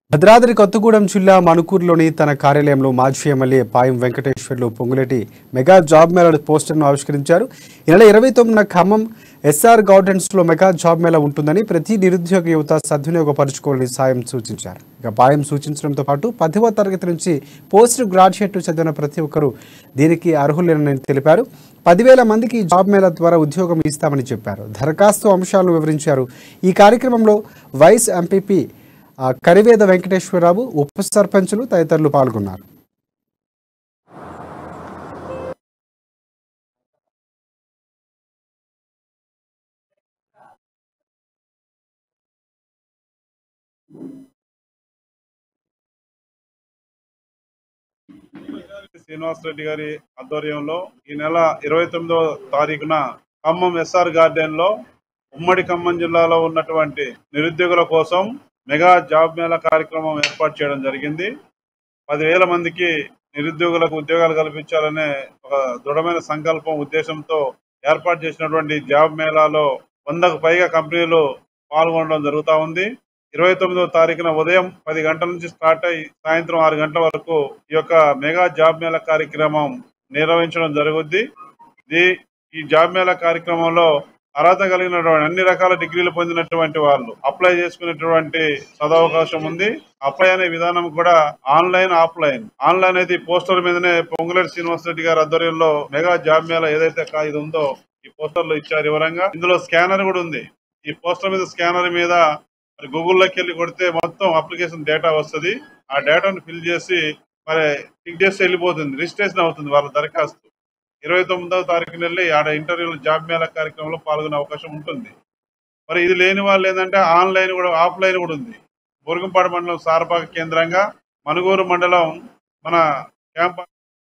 భద్రాద్రి కొత్తగూడెం జిల్లా మణుకూరులోని తన కార్యాలయంలో మాజీ MLA Payam Venkateswarlu Ponguleti mega job mela పోస్టర్ను ఆవిష్కరించారు ఈ నెల ఇరవై తొమ్మిదిన ఖమ్మం ఎస్ఆర్ గార్డెన్స్లో మెగా జాబ్ మేళా ఉంటుందని ప్రతి నిరుద్యోగ యువత సద్వినియోగపరచుకోవాలని సాయం సూచించారు ఇక పాయం సూచించడంతో పాటు పదవ తరగతి నుంచి పోస్ట్ గ్రాడ్యుయేట్ చదివిన ప్రతి ఒక్కరూ దీనికి అర్హులేనని తెలిపారు పదివేల మందికి ఈ జాబ్ మేళా ద్వారా ఉద్యోగం ఇస్తామని చెప్పారు దరఖాస్తు అంశాలను వివరించారు ఈ కార్యక్రమంలో వైస్ ఎంపీపీ ఆ, కరివేద వెంకటేశ్వరరావు ఉప సర్పంచులు తదితరులు పాల్గొన్నారు శ్రీనివాసరెడ్డి గారి ఆధ్వర్యంలో ఈ నెల ఇరవై తొమ్మిదవ తారీఖున ఖమ్మం ఎస్ఆర్ గార్డెన్ లో ఉమ్మడి ఖమ్మం జిల్లాలో ఉన్నటువంటి నిరుద్యోగుల కోసం మెగా జాబ్ మేళా కార్యక్రమం ఏర్పాటు చేయడం జరిగింది పదివేల మందికి నిరుద్యోగులకు ఉద్యోగాలు కల్పించాలనే ఒక దృఢమైన సంకల్పం ఉద్దేశంతో ఏర్పాటు చేసినటువంటి జాబ్ మేళాలో వందకు పైగా కంపెనీలు పాల్గొనడం జరుగుతూ ఉంది ఇరవై తొమ్మిదవ తారీఖున ఉదయం పది గంటల నుంచి స్టార్ట్ అయ్యి సాయంత్రం ఆరు గంటల వరకు ఈ యొక్క మెగా జాబ్ మేళా కార్యక్రమం నిర్వహించడం జరుగుద్ది ఇది ఈ జాబ్ మేళా కార్యక్రమంలో అర్హత కలిగినటువంటి అన్ని రకాల డిగ్రీలు పొందినటువంటి వాళ్ళు అప్లై చేసుకునేటువంటి సదవకాశం ఉంది అప్లై అనే విధానం కూడా ఆన్లైన్ ఆఫ్లైన్ ఆన్లైన్ అయితే ఈ పోస్టర్ మీదనే పొంగులేటి శ్రీనివాస్ రెడ్డి గారి ఆధ్వర్యంలో మెగా జాబ్ మేళా ఏదైతే కా- ఇది ఉందో ఈ పోస్టర్ లో ఇచ్చారు వివరంగా ఇందులో స్కానర్ కూడా ఉంది ఈ పోస్టర్ మీద స్కానర్ మీద మరి గూగుల్లోకి వెళ్ళి కొడితే మొత్తం అప్లికేషన్ డేటా వస్తుంది ఆ డేటాను ఫిల్ చేసి మరి క్లిక్ చేస్తే వెళ్ళిపోతుంది రిజిస్ట్రేషన్ అవుతుంది వాళ్ళ దరఖాస్తు ఇరవై తొమ్మిదవ తారీఖున వెళ్ళి ఆడ ఇంటర్వ్యూలో జాబ్ మేళా కార్యక్రమంలో పాల్గొనే అవకాశం ఉంటుంది మరి ఇది లేని వాళ్ళు ఏంటంటే ఆన్లైన్ కూడా ఆఫ్లైన్ కూడా ఉంది బురుగుంపాడు మండలం సారపాక కేంద్రంగా మనుగూరు మండలం మన క్యాంప్